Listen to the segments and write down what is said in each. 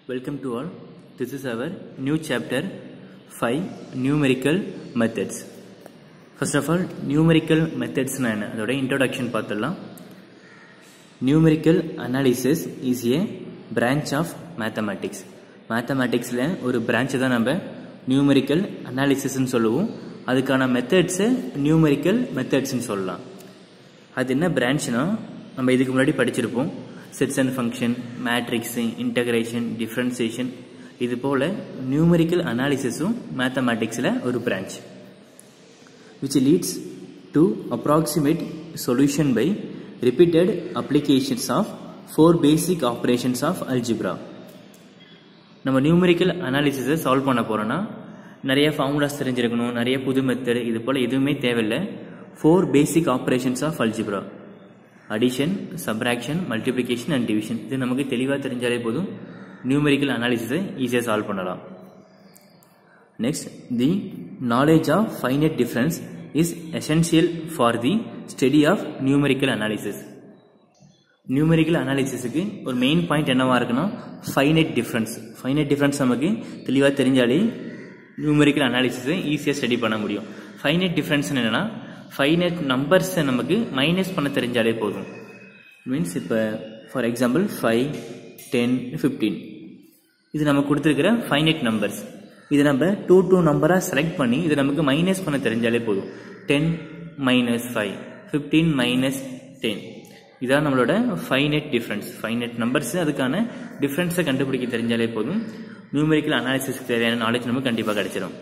Welcome to all. This is our new chapter 5 numerical methods. First of all, numerical methods னா என்ன அதோட introduction பார்த்துடலாம் numerical analysis is a branch of mathematics. மேத்தமேட்டிக்ஸில் ஒரு branch தான் நம்ம numerical analysisன்னு சொல்லுவோம் அதுக்கான மெத்தட்ஸு நியூமெரிக்கல் மெத்தட்ஸ்னு சொல்லலாம் அது என்ன பிரான்ச்னா நம்ம இதுக்கு முன்னாடி படிச்சிருப்போம் sets and function matrix integration differentiation இது போல் நியூமெரிக்கல் அனாலிசிஸும் மேத்தமேட்டிக்ஸில் ஒரு branch which leads to approximate solution by repeated applications of four basic operations of algebra நம்ம நியூமெரிக்கல் அனாலிசிஸை சால்வ் பண்ண போகிறோன்னா நிறைய ஃபார்முலாஸ் தெரிஞ்சிருக்கணும் நிறைய புது மெத்தட் இது போல் எதுவுமே தேவையில்லை four basic operations of algebra addition subtraction multiplication and division இது நமக்கு தெளிவாக தெரிஞ்சாலே போதும் நியூமெரிக்கல் அனாலிசிஸை ஈஸியாக சால்வ் பண்ணலாம் next the knowledge of finite difference is essential for the study of numerical analysis numerical அனாலிசிஸுக்கு ஒரு மெயின் பாயிண்ட் என்னவா இருக்குன்னா ஃபைனட் டிஃப்ரென்ஸ் ஃபைனட் டிஃப்ரென்ஸ் நமக்கு தெளிவாக தெரிஞ்சாலே நியூமெரிக்கல் அனாலிசிஸை ஈஸியாக ஸ்டடி பண்ண முடியும் ஃபைனட் டிஃப்ரென்ஸ் என்னென்னா ஃபைனட் நம்பர்ஸை நமக்கு மைனஸ் பண்ண தெரிஞ்சாலே போதும் மீன்ஸ் இப்போ for example five ten fifteen இது நமக்கு கொடுத்துருக்கிற ஃபைனட் நம்பர்ஸ் இது நம்ம டூ டூ நம்பராக செலக்ட் பண்ணி இதை நமக்கு மைனஸ் பண்ண தெரிஞ்சாலே போதும் ten minus five fifteen minus ten இதான் நம்மளோட ஃபைனட் டிஃப்ரென்ஸ் ஃபைனட் நம்பர்ஸ் அதுக்கான டிஃப்ரென்ஸை கண்டுபிடிக்க தெரிஞ்சாலே போதும் நியூமெரிக்கல் அனாலிசிஸ்க்கு தேவையான நாலேஜ் நமக்கு கண்டிப்பாக கிடைச்சிடும்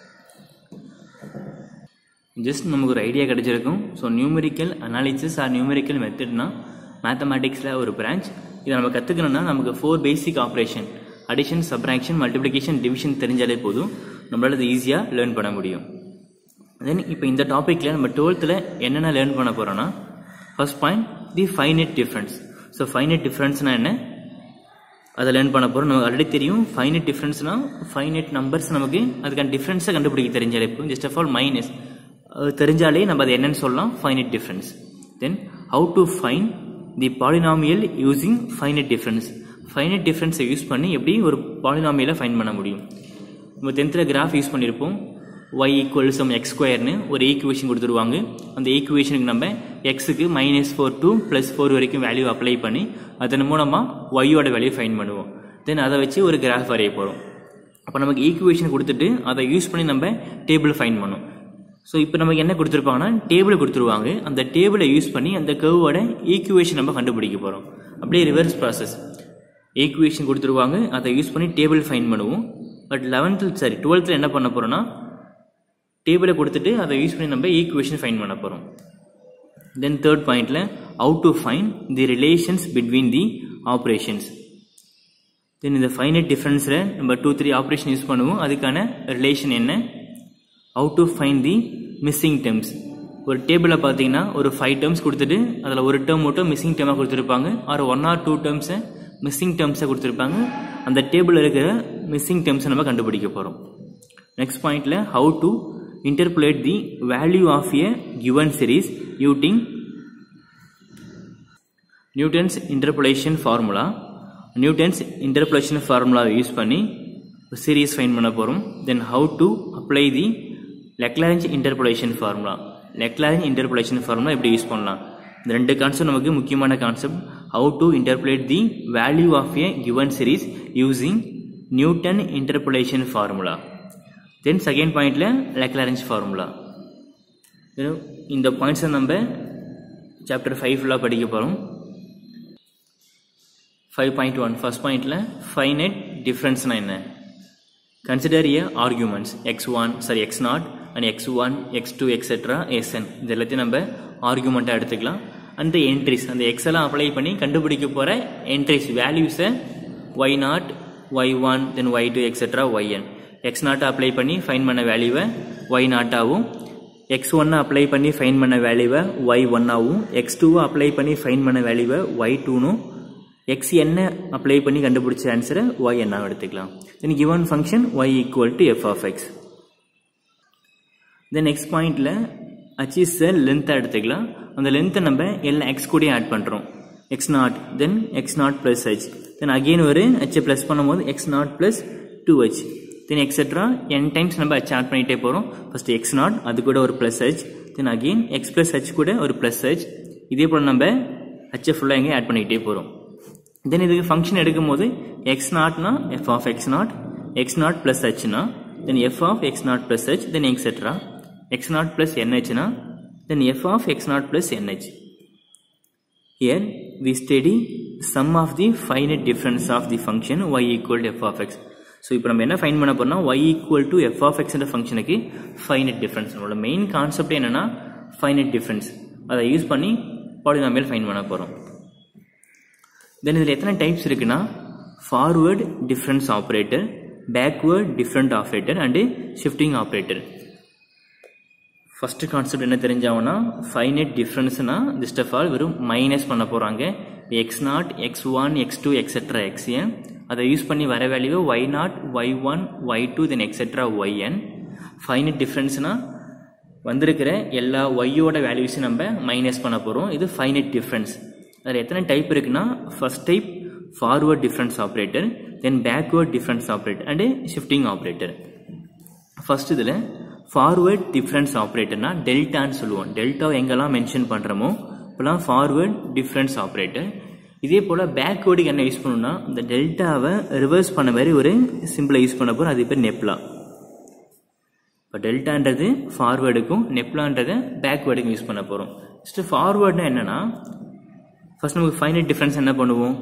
ஜஸ்ட் நமக்கு ஒரு ஐடியா கிடைச்சிருக்கும் so numerical analysis or numerical மெத்தட்னா மேத்தமேட்டிக்ஸில் ஒரு பிரான்ச் இதை நம்ம கற்றுக்கணும்னா நமக்கு four basic operation addition subtraction multiplication division தெரிஞ்சாலே போதும் நம்மளால் இது ஈஸியாக லேர்ன் பண்ண முடியும் தென் இப்போ இந்த டாப்பிக்கில் நம்ம டுவெல்த்தில் என்னென்ன லேர்ன் பண்ண போகிறோன்னா first point the finite difference so finite டிஃப்ரென்ஸ்னால் என்ன அதை லேர்ன் பண்ண போகிறோம் நமக்கு ஆல்ரெடி தெரியும் ஃபைனட் டிஃப்ரென்ஸ்னால் ஃபைனட் நம்பர்ஸ் நமக்கு அதுக்கான டிஃப்ரென்ஸை கண்டுபிடிக்க தெரிஞ்சாலே இப்போ ஜஸ்ட் ஆஃப் ஆல் மைனஸ் தெரிஞ்சாலே நம்ம அதை என்னன்னு சொல்லலாம் finite difference then how to find the polynomial using finite difference finite டிஃப்ரென்ஸை யூஸ் பண்ணி எப்படி ஒரு பாலினாமியலை ஃபைன் பண்ண முடியும் நம்ம டென்த்தில் கிராஃப் யூஸ் பண்ணியிருப்போம் ஒய் ஈக்குவல் சம் எக்ஸ் ஸ்கொயர்னு ஒரு ஈக்குவேஷன் கொடுத்துருவாங்க அந்த ஈக்குவேஷனுக்கு நம்ம எக்ஸுக்கு minus four to plus four வரைக்கும் வேல்யூ அப்ளை பண்ணி அதன் மூலமாக ஒய்யோட வேல்யூ ஃபைன் பண்ணுவோம் தென் அதை வச்சு ஒரு கிராஃப் வரைய போகிறோம் அப்போ நமக்கு ஈக்குவேஷன் கொடுத்துட்டு அதை யூஸ் பண்ணி நம்ம டேபிள் ஃபைன் பண்ணும் ஸோ இப்போ நமக்கு என்ன கொடுத்துருப்பாங்கன்னா டேபிள் கொடுத்துருவாங்க அந்த டேபிளை யூஸ் பண்ணி அந்த கர்வோட ஈக்குவேஷன் நம்ம கண்டுபிடிக்க போகிறோம் அப்படியே ரிவர்ஸ் ப்ராசஸ் ஈக்குவேஷன் கொடுத்துருவாங்க அதை யூஸ் பண்ணி டேபிள் ஃபைன் பண்ணுவோம் பட் லெவன்த்தில் சாரி டுவெல்த்தில் என்ன பண்ண போகிறோன்னா டேபிளை கொடுத்துட்டு அதை யூஸ் பண்ணி நம்ம ஈக்குவேஷன் ஃபைன் பண்ண போகிறோம் தென் தேர்ட் பாயிண்டில் out to find the relations between the operations then இந்த ஃபைனட் டிஃப்ரென்ஸில் நம்ம டூ த்ரீ ஆப்ரேஷன் யூஸ் பண்ணுவோம் அதுக்கான ரிலேஷன் என்ன how to find the missing terms ஒரு டேபிளில் பார்த்தீங்கன்னா ஒரு ஃபைவ் டேர்ம்ஸ் கொடுத்துட்டு அதில் ஒரு டேர்ம் மட்டும் மிஸ்ஸிங் டேர்மாக கொடுத்துருப்பாங்க ஆர் ஒன் ஆர் டூ டேர்ம்ஸை மிஸ்ஸிங் டேர்ம்ஸை கொடுத்துருப்பாங்க அந்த டேபிளில் இருக்கிற மிஸ்ஸிங் டேர்ம்ஸை நம்ம கண்டுபிடிக்க போகிறோம் நெக்ஸ்ட் பாயிண்டில் how to interpolate the value of a given series using Newton's interpolation formula Newton's interpolation formula use பண்ணி சீரீஸ் ஃபைன் பண்ண போகிறோம் then how to apply the Lagrange interpolation formula Lagrange interpolation formula எப்படி use பண்ணலாம் இந்த ரெண்டு concept நமக்கு முக்கியமான concept how to interpolate the value of a given series using Newton interpolation formula then second பாயிண்டில் Lagrange formula இந்த பாயிண்ட்ஸை நம்ம சாப்டர் ஃபைவ் ஃபுல்லாக படிக்க போகிறோம் ஃபைவ் பாயிண்ட் ஒன் ஃபர்ஸ்ட் பாயிண்டில் ஃபைனட் டிஃப்ரென்ஸ்னால் என்ன consider a arguments x one sorry x naught and x one x two etcetera x n இது எல்லாத்தையும் நம்ம ஆர்கியூமெண்ட்டாக எடுத்துக்கலாம் அந்த என்ட்ரிஸ் அந்த எக்ஸ் எல்லாம் அப்ளை பண்ணி கண்டுபிடிக்க போகிற என்ட்ரிஸ் வேல்யூஸை y naught y one then y two etcetera y n x நாட்டை அப்ளை பண்ணி ஃபைன் பண்ண வேல்யூவை ஒய் நாட்டாகவும் எக்ஸ் ஒன்னை அப்ளை பண்ணி ஃபைன் பண்ண வேல்யூவை ஒய் ஒன்னாகவும் எக்ஸ் டூவை அப்ளை பண்ணி ஃபைன் பண்ண வேல்யூவை ஒய் டூனும் எக்ஸ் என்ன அப்ளை பண்ணி கண்டுபிடிச்ச ஆன்சரை ஒய் என்னாவும் எடுத்துக்கலாம் then given function y equal to f of x then next பாயிண்டில் அச்சீஸை லென்த்தை எடுத்துக்கலாம் அந்த லென்த்தை நம்ம எல்லாம் எக்ஸ் கூடயும் ஆட் பண்ணுறோம் x naught then x naught plus h then again ஒரு ஹெச்சை ப்ளஸ் பண்ணும்போது x naught plus two h then etcetera n times நம்ம ஹெச் ஆட் பண்ணிகிட்டே போகிறோம் ஃபஸ்ட் எக்ஸ் நாட் அது கூட ஒரு plus h then again x plus h கூட ஒரு ப்ளஸ் ஹெச் இதே போல் நம்ம ஹெச்சை ஃபுல்லாக எங்கே ஆட் பண்ணிக்கிட்டே போகிறோம் தென் இதுக்கு ஃபங்க்ஷன் எடுக்கும்போது எக்ஸ் நாட்னா f of x naught x naught plus ஹெச்னா then f of x naught plus h then etcetera x naught plus என்ஹெச்னா then f of x naught plus n h Here we study sum of the finite difference of the function y equal to f of x. So இப்போ நம்ம என்ன find பண்ண போறோம்னா y equal to f of எக்ஸ்ன்ற ஃபங்க்ஷனுக்கு finite difference நம்மளோட main concept என்னன்னா finite difference அதை யூஸ் பண்ணி பாலினாமியல் ஃபைன் பண்ண போகிறோம் தென் இதில் எத்தனை டைப்ஸ் இருக்குன்னா forward difference operator backward different operator and shifting operator first concept என்ன தெரிஞ்சாங்கன்னா ஃபைனட் டிஃப்ரென்ஸ்னா ஜஸ்ட் ஆஃப் ஆல் வெறும் மைனஸ் பண்ண போகிறாங்க x naught x one x two etcetera x n அதை யூஸ் பண்ணி வர value y naught y one y two then etcetera y n finite டிஃப்ரென்ஸ்னா வந்திருக்கிற எல்லா ஒய்யோட வேல்யூஸும் நம்ம மைனஸ் பண்ண போகிறோம் இது ஃபைனட் டிஃப்ரென்ஸ் அதில் எத்தனை டைப் இருக்குன்னா first type forward difference operator then backward difference operator and shifting operator first இதில் ஃபார்வேர்ட் டிஃப்ரென்ஸ் ஆப்ரேட்டர்னா டெல்டான்னு சொல்லுவோம் டெல்டா எங்கெல்லாம் மென்ஷன் பண்ணுறோமோ இப்போலாம் ஃபார்வேர்ட் டிஃப்ரென்ஸ் ஆப்ரேட்டர் இதே போல் பேக்வேர்டுக்கு என்ன யூஸ் பண்ணணும்னா இந்த டெல்டாவை ரிவர்ஸ் பண்ண மாதிரி ஒரு சிம்பிளை யூஸ் பண்ண போகிறோம் அது பேர் நெப்லா இப்போ டெல்டான்றது ஃபார்வேர்டுக்கும் நெப்லான்றதை பேக்வேர்டுக்கும் யூஸ் பண்ண போகிறோம் ஃபஸ்ட்டு ஃபார்வேர்ட்னா என்னென்னா ஃபர்ஸ்ட் நமக்கு ஃபைனட் டிஃப்ரென்ஸ் என்ன பண்ணுவோம்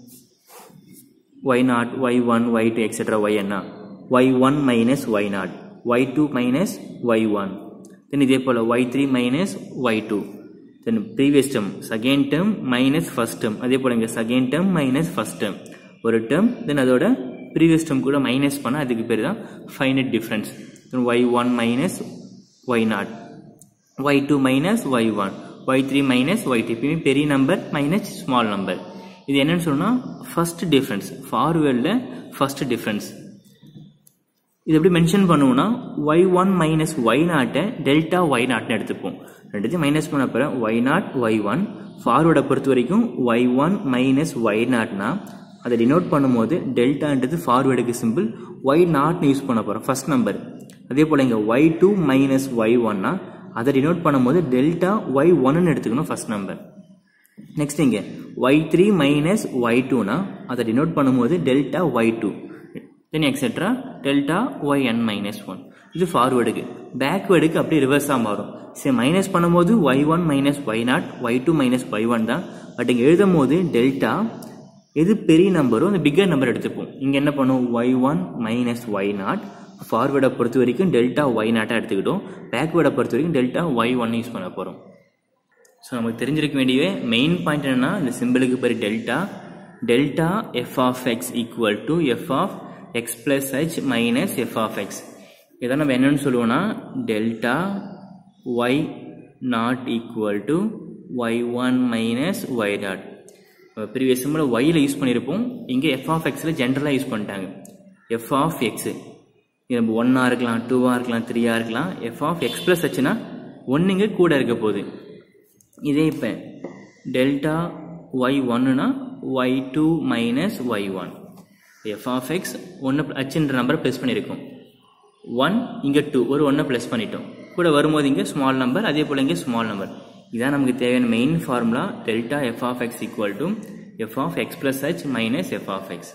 y naught y one y two etcetera y என்ன y one minus y naught y two minus y one then இதே போல் y three minus y two then previous term second term minus first term அதே போல் இங்கே second term minus first term ஒரு term then அதோட previous term கூட minus பண்ணால் அதுக்கு பேர் தான் finite difference then y one minus y naught y two minus y one y three minus y two எப்பயுமே பெரிய நம்பர் மைனஸ் ஸ்மால் நம்பர் இது என்னன்னு சொன்னால் ஃபர்ஸ்ட் டிஃப்ரென்ஸ் ஃபார்வேர்டில் ஃபர்ஸ்ட் டிஃப்ரென்ஸ் இது எப்படி மென்ஷன் பண்ணுவோம்னா ஒய் ஒன் மைனஸ் ஒய் நாட்டை டெல்டா ஒய் நாட்னு எடுத்துப்போம் ரெண்டுத்தையும் மைனஸ் பண்ண அப்புறம் ஒய் நாட் ஒய் ஒன் ஃபார்வேர்டை பொறுத்த வரைக்கும் ஒய் ஒன் மைனஸ் ஒய் நாட்னா அதை டினோட் பண்ணும்போது டெல்டான்றது ஃபார்வேர்டுக்கு சிம்பிள் ஒய் நாட்னு யூஸ் பண்ண போகிறோம் ஃபர்ஸ்ட் நம்பர் அதே போல் இங்கே ஒய் டூ மைனஸ் ஒய் ஒன்னா அதை டினோட் பண்ணும்போது டெல்டா ஒய் ஒன்னு எடுத்துக்கணும் ஃபர்ஸ்ட் நம்பர் நெக்ஸ்ட் இங்கே ஒய் த்ரீ மைனஸ் ஒய் டூனா அதை டினோட் பண்ணும்போது delta y two then etcetera delta y n minus one இது ஃபார்வேர்டுக்கு பேக்வேர்டுக்கு அப்படியே ரிவர்ஸாக மாறும் சரி மைனஸ் பண்ணும்போது y one minus y naught y two minus y one தான் பட் இங்கே எழுதும் போது டெல்டா எது பெரிய நம்பரோ அந்த பிக்கர் நம்பர் எடுத்துப்போம் இங்கே என்ன பண்ணுவோம் y one minus y naught ஃபார்வேர்டை பொறுத்த வரைக்கும் டெல்டா ஒய் நாட்டாக எடுத்துக்கிட்டோம் பேக்வேர்டை பொறுத்த வரைக்கும் டெல்டா ஒய் ஒன் யூஸ் பண்ண போகிறோம் ஸோ நமக்கு தெரிஞ்சிருக்க வேண்டிய மெயின் பாயிண்ட் என்னன்னா இந்த சிம்பிளுக்கு பேர் delta delta f of x equal to f of x plus h minus f of x இதை நம்ம என்னன்னு சொல்லுவோம்னா delta y naught equal to y one minus y naught previous symbol ஒயில் யூஸ் பண்ணியிருப்போம் இங்கே எஃப் ஆஃப் எக்ஸில் ஜென்ரலாக use பண்ணிட்டாங்க எஃப் ஆஃப் எக்ஸு இது நம்ம ஒன்னாக இருக்கலாம் டூவாக இருக்கலாம் த்ரீயாக இருக்கலாம் எஃப் ஆஃப் எக்ஸ் ப்ளஸ் ஹெச்னா ஒன்றுங்க கூட இருக்க போகுது இதே இப்போ டெல்டா ஒய் ஒன்னுனா y two minus y one f of x ஒன்று ஹச்ன்ற நம்பரை ப்ளஸ் பண்ணியிருக்கோம் ஒன் இங்கே டூ ஒரு ஒன்றை ப்ளஸ் பண்ணிட்டோம் கூட வரும்போது இங்கே ஸ்மால் நம்பர் அதே போல் இங்கே ஸ்மால் நம்பர் இதான் நமக்கு தேவையான main formula delta f of x equal to f of x plus h minus f of x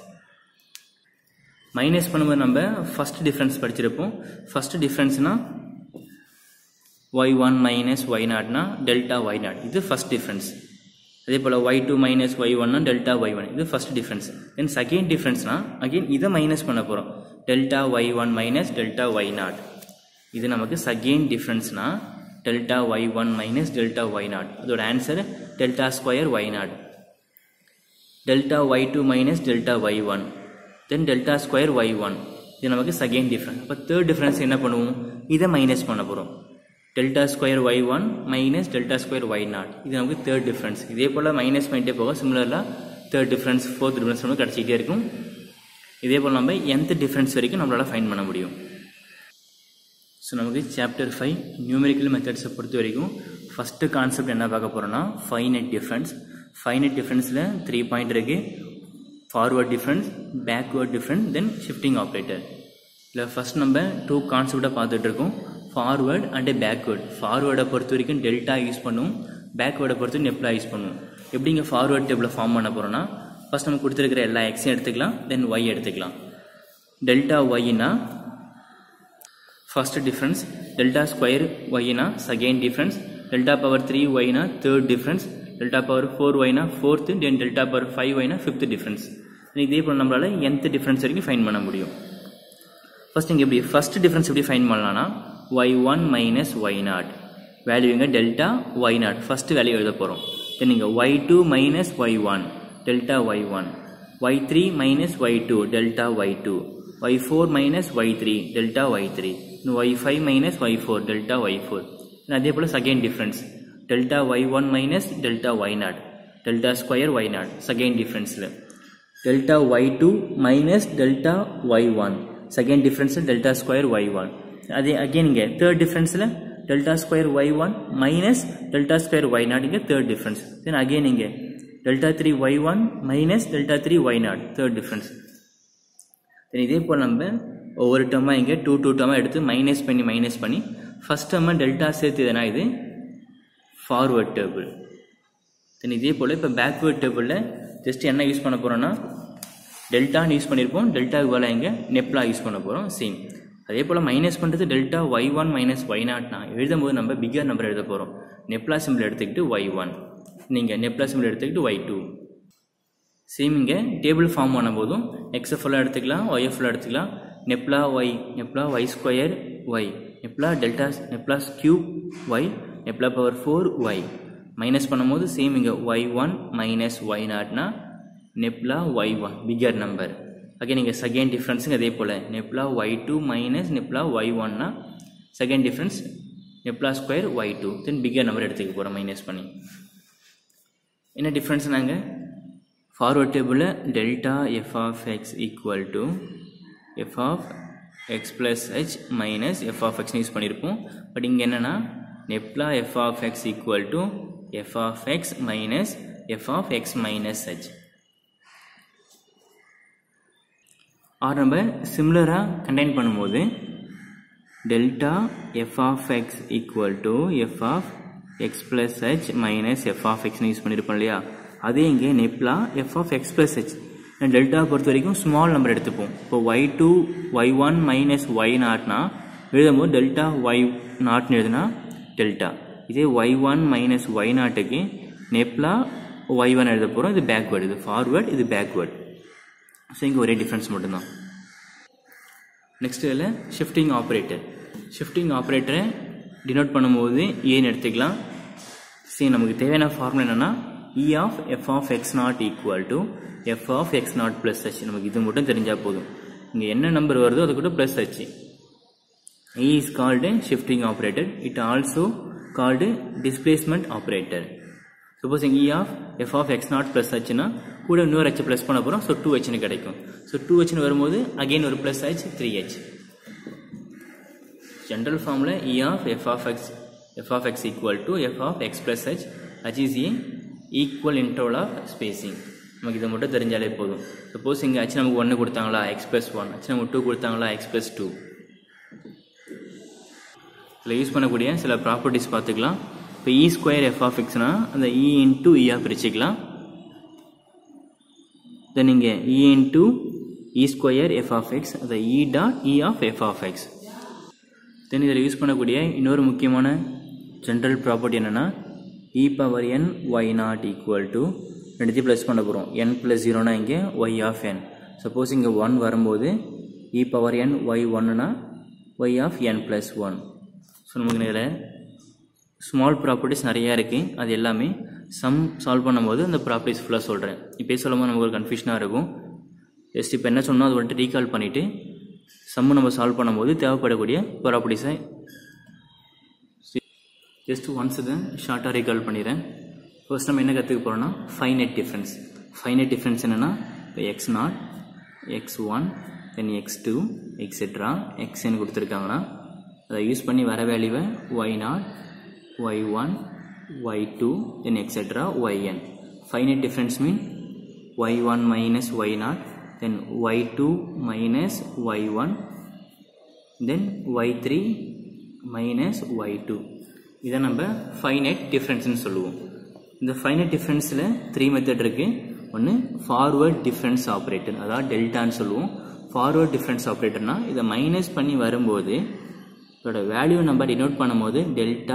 minus பண்ணும்போது நம்ம ஃபர்ஸ்ட் டிஃப்ரென்ஸ் படிச்சிருப்போம் ஃபர்ஸ்ட் டிஃப்ரென்ஸ்னா ஒய் ஒன் மைனஸ் ஒய் நாட்னா டெல்டா ஒய் நாட் இது ஃபர்ஸ்ட் டிஃப்ரென்ஸ் அதே போல் ஒய் டூ மைனஸ் ஒய் ஒன்னா delta y one இது ஃபர்ஸ்ட் டிஃப்ரென்ஸ் தென் செகண்ட் டிஃப்ரென்ஸ்னா அகெயின் இதை மைனஸ் பண்ண போகிறோம் delta y one minus delta y naught இது நமக்கு செகண்ட் டிஃப்ரென்ஸ்னா delta y one minus delta y naught அதோட answer delta square y naught delta y two minus delta y one then delta square y one இது நமக்கு second difference அப்போ third difference என்ன பண்ணுவோம் இதை மைனஸ் பண்ண போகிறோம் delta square y one minus delta square y naught இது நமக்கு தேர்ட் டிஃப்ரென்ஸ் இதே போல் மைனஸ் பண்ணிட்டே போக சிமிலராக தேர்ட் டிஃப்ரென்ஸ் ஃபோர்த் டிஃப்ரென்ஸ் நமக்கு கிடச்சிக்கிட்டே இருக்கும் இதே போல் நம்ம எந்த டிஃப்ரென்ஸ் வரைக்கும் நம்மளால் ஃபைன் பண்ண முடியும் ஸோ நமக்கு சாப்டர் ஃபைவ் நியூமெரிக்கல் மெத்தட்ஸை பொறுத்த வரைக்கும் ஃபஸ்ட்டு கான்செப்ட் என்ன பார்க்க போகிறோம்னா ஃபைனட் டிஃப்ரென்ஸ் ஃபைனட் டிஃப்ரென்ஸில் த்ரீ பாயிண்ட் இருக்குது forward difference backward difference then shifting operator இல்லை ஃபஸ்ட் நம்ம டூ கான்செப்டாக பார்த்துட்டு இருக்கோம் ஃபார்வர்ட் அண்டு பேக்வேர்ட் ஃபார்வேர்டை பொறுத்த வரைக்கும் டெல்டா யூஸ் பண்ணுவோம் பேக்வேர்டை பொறுத்து நெப்லா யூஸ் பண்ணுவோம் எப்படிங்க ஃபார்வர்ட் டேபிளை ஃபார்ம் பண்ண போகிறோன்னா ஃபஸ்ட் நம்ம கொடுத்துருக்கிற எல்லா எக்ஸையும் எடுத்துக்கலாம் தென் ஒய் எடுத்துக்கலாம் டெல்டா ஒய்னா ஃபர்ஸ்ட் டிஃப்ரென்ஸ் டெல்டா ஸ்கொயர் ஒய்னா second difference delta power three ஒய்னா third difference delta power four ஒய்னா fourth then delta power five ஒய்னா ஃபிஃப்த் டிஃப்ரென்ஸ் இதே போல் நம்மளால் nth டிஃப்ரென்ஸ் வரைக்கும் ஃபைன் பண்ண முடியும் ஃபர்ஸ்ட் இங்கே எப்படி ஃபர்ஸ்ட் டிஃப்ரென்ஸ் எப்படி ஃபைன் பண்ணலாம்னா y one minus y naught value இங்கே delta y naught first value எழுத போகிறோம் தென் இங்கே y two minus y one delta y one y three minus y two delta y two y four minus y three delta y three y five minus y four delta y four அதே போல் second difference delta y one minus delta y naught delta square y naught second டிஃப்ரென்ஸில் delta y two minus delta y one second டிஃப்ரென்ஸில் delta square y one அதே again இங்கே third டிஃப்ரென்ஸில் delta square y one minus delta square y naught இங்கே third difference then again இங்கே delta three y one minus delta three y naught third difference then இதே போல் நம்ம ஒவ்வொரு டேர்மாக இங்கே டூ டூ டேர்மாக எடுத்து மைனஸ் பண்ணி மைனஸ் பண்ணி ஃபஸ்ட் டேர்மாக டெல்டா சேர்த்து எதுனா இது ஃபார்வர்ட் டேபிள் தென் இதே போல் இப்போ பேக்வேர்ட் டேபிளில் ஜஸ்ட் என்ன யூஸ் பண்ண போகிறோன்னா டெல்டான்னு யூஸ் பண்ணியிருப்போம் டெல்டாவுக்கு வேலை இங்கே நெப்லா யூஸ் பண்ண போகிறோம் சேம் அதே போல் மைனஸ் பண்ணுறது delta y one minus y நாட்னா எழுதும்போது நம்ம பிக்கர் நம்பர் எழுத போகிறோம் நெப்லா சிம்பிள் எடுத்துக்கிட்டு ஒய் ஒன் நீங்கள் நெப்லா சிம்பிள் எடுத்துக்கிட்டு ஒய் டூ சேம் இங்கே டேபிள் ஃபார்ம் பண்ணும்போதும் எக்ஸ்எஃப்எல்லாம் எடுத்துக்கலாம் ஒய்எஃப்எல்லாம் எடுத்துக்கலாம் nabla y nabla y square y nabla delta nablas cube y nabla power four y minus பண்ணும்போது சேம் இங்கே ஒய் ஒன் மைனஸ் ஒய் நாட்னா nabla y one bigger number அகே நீங்கள் செகண்ட் டிஃப்ரென்ஸுங்க அதே போல் nabla y two minus nabla y ஒன்னா second difference nabla square y two then bigger number எடுத்துக்க போகிறோம் மைனஸ் பண்ணி என்ன டிஃப்ரென்ஸ் நாங்கள் ஃபார்வர்ட் டேபிளில் delta f of x equal to f of x plus h minus f of எக்ஸ்னு use பண்ணியிருப்போம் but இங்கே என்னென்னா nabla f of x equal to f of x minus f of x minus h or நம்ம சிமிலராக contain பண்ணும்போது delta f of x equal to f of x plus h minus f of எக்ஸ்னு use பண்ணியிருப்போம் இல்லையா அதே இங்கே nabla f of x plus h delta பொறுத்த வரைக்கும் ஸ்மால் நம்பர் எடுத்துப்போம் இப்போ y two y one minus y நாட்னா எழுதும்போது டெல்டா ஒய் நாட்னு எழுதுனா டெல்டா இதே ஒய் ஒன் மைனஸ் ஒய் நாட்டுக்கு நெப்லா ஒய் ஒன் எழுத போகிறோம் இது பேக்வேர்டு இது ஃபார்வேர்ட் இது பேக்வேர்ட் ஸோ இங்கே ஒரே டிஃப்ரென்ஸ் மட்டும்தான் நெக்ஸ்ட் இதில் ஷிஃப்டிங் ஆப்ரேட்டர் ஷிஃப்டிங் ஆப்ரேட்டரை டினோட் பண்ணும்போது ஏன்னு எடுத்துக்கலாம் சரி நமக்கு தேவையான ஃபார்முலா என்னென்னா E of f of x naught equal to f of x naught plus h நமக்கு இது மட்டும் தெரிஞ்சால் போதும் இங்கே என்ன நம்பர் வருதோ அது கூட plus h E is called shifting operator it also called displacement operator suppose இங்கே E of f of x naught plus ஹச்னா கூட இன்னொரு ஹச் ப்ளஸ் பண்ண போகிறோம் ஸோ டூ ஹெச்னு கிடைக்கும் ஸோ டூ ஹெச்னு வரும்போது அகெயின் ஒரு plus h three h general ஃபார்மில் E of f of x f of x equal to f of x plus h h is a equal interval of spacing நமக்கு இதை மட்டும் தெரிஞ்சாலே போதும் suppose இங்கே H நமக்கு ஒன்று கொடுத்தாங்களா எக்ஸ் ப்ளஸ் ஒன் ஹச் நமக்கு டூ கொடுத்தாங்களா எக்ஸ் ப்ளஸ் டூ இதில் யூஸ் பண்ணக்கூடிய சில ப்ராப்பர்ட்டிஸ் பார்த்துக்கலாம் இப்போ இ ஸ்கொயர் எஃப் ஆஃப் எக்ஸ்னா அந்த இ இன்டூ இயாக பிரிச்சுக்கலாம் தென் இங்கே E into E square f of x அந்த E dot E of f of x then இதில் யூஸ் பண்ணக்கூடிய இன்னொரு முக்கியமான ஜென்ரல் ப்ராப்பர்ட்டி என்னென்னா E power n y naught equal to ரெண்டுத்தையும் ப்ளஸ் பண்ண போகிறோம் என் ப்ளஸ் ஜீரோனா இங்கே ஒய் ஆஃப் என் சப்போஸ் இங்கே ஒன் வரும்போது இ பவர் என் ஒய் ஒன்னுனா y of n plus one so நமக்கு இதில் ஸ்மால் ப்ராப்பர்ட்டிஸ் நிறையா இருக்குது அது எல்லாமே சம் சால்வ் பண்ணும்போது அந்த ப்ராப்பர்ட்டிஸ் ஃபுல்லாக சொல்கிறேன் இப்போ சொல்லும்போது நமக்கு ஒரு கன்ஃபியூஷனாக இருக்கும் ஜஸ்ட் இப்போ என்ன சொன்னோம் அது வந்துட்டு ரீகால் பண்ணிவிட்டு சம்மு நம்ம சால்வ் பண்ணும்போது தேவைப்படக்கூடிய ப்ராப்பர்ட்டிஸை ஜஸ்ட் ஒன்ஸ் இதை ஷார்ட்டாக ரீகால் பண்ணிடுறேன் ஃபர்ஸ்ட் நம்ம என்ன கற்றுக்க போகிறோம்னா ஃபைனட் டிஃப்ரென்ஸ் ஃபைனட் டிஃப்ரென்ஸ் என்னென்னா இப்போ x naught x one then x two etcetera எக்ஸ்ன்னு கொடுத்துருக்காங்கன்னா அதை யூஸ் பண்ணி வர வேல்யூவை y naught y1 y2 then etc yn finite difference mean y1 minus y0 then y2 minus y1 then y3 minus y2 இதை நம்ம ஃபைனைட் டிஃப்ரென்ஸ்னு சொல்லுவோம் இந்த ஃபைனைட் டிஃப்ரென்ஸில் த்ரீ மெத்தட் இருக்கு ஒன்று ஃபார்வர்ட் டிஃப்ரென்ஸ் ஆப்ரேட்டர் அதாவது டெல்டான்னு சொல்லுவோம் ஃபார்வர்ட் டிஃப்ரென்ஸ் ஆப்ரேட்டர்னா இதை மைனஸ் பண்ணி வரும்போது இதோட வேல்யூ நம்ம டினோட் பண்ணும்போது டெல்டா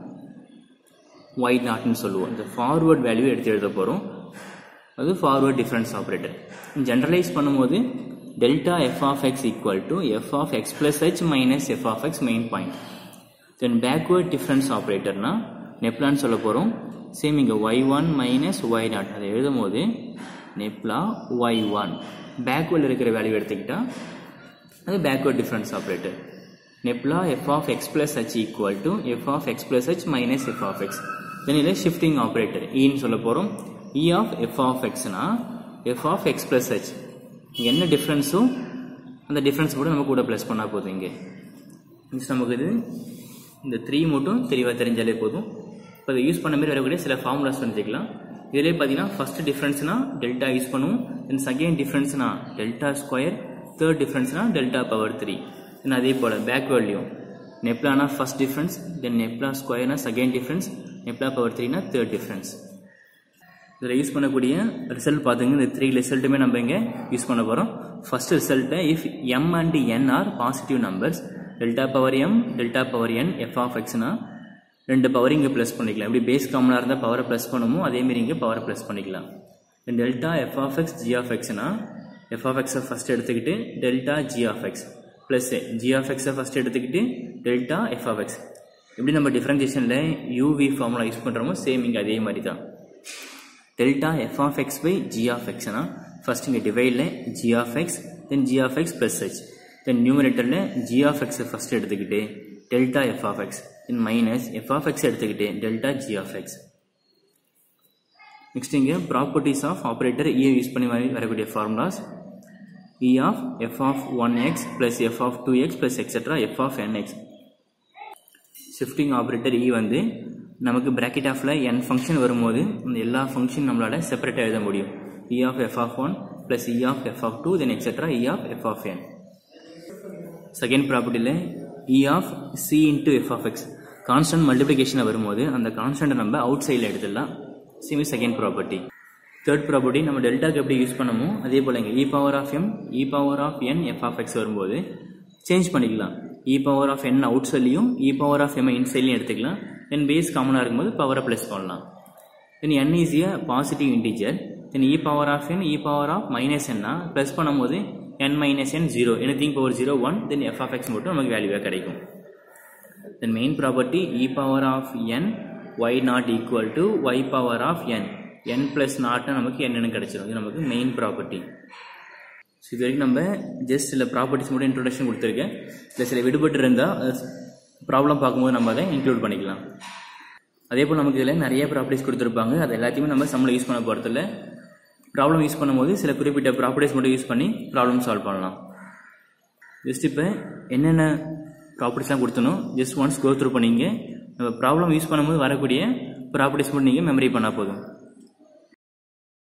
ஒய் நாட்னு சொல்லுவோம் இந்த ஃபார்வர்ட் வேல்யூ எடுத்து எழுத போகிறோம் அது ஃபார்வர்ட் டிஃப்ரென்ஸ் ஆப்ரேட்டர் ஜென்ரலைஸ் பண்ணும்போது delta f of x equal to f of x plus h minus f of x main point then backward difference ஆப்ரேட்டர்னா நெப்லான்னு சொல்ல போகிறோம் சேம் இங்கே y one minus y naught அதை எழுதும் போது நெப்லா ஒய் ஒன் பேக்வேர்டில் இருக்கிற வேல்யூ எடுத்துக்கிட்டா அது backward difference operator nabla f of x plus h equal to f of x plus h minus f of x then இதில் shifting operator ஈன்னு சொல்ல போகிறோம் இ ஆஃப் எஃப் ஆஃப் எக்ஸ்னா f of x plus h இங்கே என்ன டிஃப்ரென்ஸோ அந்த difference கூட நம்ம கூட ப்ளஸ் பண்ணால் போதும் இங்கே நெக்ஸ்ட் நமக்கு இது இந்த த்ரீ மட்டும் தெளிவாக தெரிஞ்சாலே போதும் இப்போ அதை யூஸ் பண்ண மாதிரி வரக்கூடிய சில ஃபார்முலாஸ் தெரிஞ்சுக்கலாம் இதிலே பார்த்தீங்கன்னா ஃபர்ஸ்ட் டிஃப்ரென்ஸ்னா டெல்டா யூஸ் பண்ணுவோம் தென் செகண்ட் டிஃப்ரென்ஸ்னா டெல்டா ஸ்கொயர் தேர்ட் டிஃப்ரென்ஸ்னா டெல்டா பவர் த்ரீ தென் அதே போல் பேக்வேர்ட்லையும் நெப்லானா ஃபர்ஸ்ட் டிஃப்ரென்ஸ் தென் நெப்லா ஸ்கொயர்னா செகண்ட் டிஃப்ரென்ஸ் நெப்லா பவர் த்ரீனா தேர்ட் டிஃப்ரென்ஸ் இதில் யூஸ் பண்ணக்கூடிய ரிசல்ட் பார்த்துங்க இந்த த்ரீ ரிசல்ட்டுமே நம்ம இங்கே யூஸ் பண்ண போகிறோம் ஃபர்ஸ்ட் ரிசல்ட்டை if m and n are positive numbers delta power m delta power n f of எக்ஸ்னா ரெண்டு பவர் இங்கே ப்ளஸ் பண்ணிக்கலாம் எப்படி பேஸ் காமனாக இருந்தால் பவரை ப்ளஸ் பண்ணுமோ அதேமாரி இங்கே பவரை ப்ளஸ் பண்ணிக்கலாம் delta f of x g of எக்ஸ்னா எஃப் ஆஃப் எக்ஸை ஃபஸ்ட் எடுத்துக்கிட்டு delta g of x plus g of எக்ஸை ஃபஸ்ட் எடுத்துக்கிட்டு டெல்டா எஃப் ஆஃப் எக்ஸ் எப்படி நம்ம டிஃப்ரென்சியேஷனில் யூவி ஃபார்முலா யூஸ் பண்ணுறோமோ சேம் இங்கே அதே மாதிரி தான் delta f of x by g of எக்ஸ்னா ஃபர்ஸ்ட் இங்கே டிவைடில் g of x then g of x plus h then நியூமரேட்டரில் ஜி ஆஃப் எக்ஸை ஃபஸ்ட் எடுத்துக்கிட்டு delta f of x then minus f of x எடுத்துக்கிட்டு delta g of x next இங்கே properties of operator இயை use பண்ணி வரக்கூடிய formulas E of f of one x plus f of two x plus etcetera f of n x shifting operator E வந்து நமக்கு bracket ஆஃப்ல என் function வரும்போது இந்த எல்லா ஃபங்க்ஷன் நம்மளால செப்பரேட்டாக எழுத முடியும் E of f of one plus E of f of two then etcetera E of f of n second ப்ராப்பர்ட்டியில் E of c into f of x constant மல்டிப்ளிகேஷனில் வரும்போது அந்த கான்ஸ்டன்ட்டை நம்ம அவுட் சைடில் எடுத்துடலாம் சிமி செகண்ட் ப்ராப்பர்ட்டி தேர்ட் ப்ராப்பர்ட்டி நம்ம டெல்டாக்கு எப்படி யூஸ் பண்ணமோ அதே போல் இங்கே E power of m E power of n f of x வரும்போது சேஞ்ச் பண்ணிக்கலாம் இ பவர் ஆஃப் என் அவுட் சைட்லையும் இ பவர் ஆஃப் எம் இன்சைட்லையும் எடுத்துக்கலாம் தென் பேஸ் காமனாக இருக்கும்போது பவரை ப்ளஸ் பண்ணலாம் then n is a positive integer then E power of n E power of minus என்னா ப்ளஸ் பண்ணும்போது n minus n zero anything power zero one then f of x மட்டும் நமக்கு வேல்யூவாக கிடைக்கும் then main property E power of n y naught equal to y power of n n plus நாட்னா நமக்கு என்னென்னு கிடைச்சிடும் இது நமக்கு மெயின் ப்ராப்பர்ட்டி ஸோ இது வரைக்கும் நம்ம ஜஸ்ட் சில ப்ராப்பர்ட்டிஸ் மட்டும் இன்ட்ரோடக்ஷன் கொடுத்துருக்கேன் இல்லை சில விடுபட்டு இருந்தால் ப்ராப்ளம் பார்க்கும்போது நம்ம அதை இன்க்ளூட் பண்ணிக்கலாம் அதே போல் நமக்கு இதில் நிறைய ப்ராப்பர்ட்டிஸ் கொடுத்துருப்பாங்க அது எல்லாத்தையுமே நம்ம சம்மில் யூஸ் பண்ண போகிறதில்ல ப்ராப்ளம் யூஸ் பண்ணும்போது சில குறிப்பிட்ட ப்ராப்பர்ட்டிஸ் மட்டும் யூஸ் பண்ணி ப்ராப்ளம் சால்வ் பண்ணலாம் ஜஸ்ட் இப்போ என்னென்ன ப்ராப்பர்ட்டிஸ்லாம் கொடுத்தனோ ஜஸ்ட் ஒன்ஸ் கோ த்ரூ பண்ணிங்க நம்ம ப்ராப்ளம் யூஸ் பண்ணும்போது வரக்கூடிய ப்ராப்பர்ட்டிஸ் மட்டும் நீங்கள் மெமரி பண்ணால் போதும்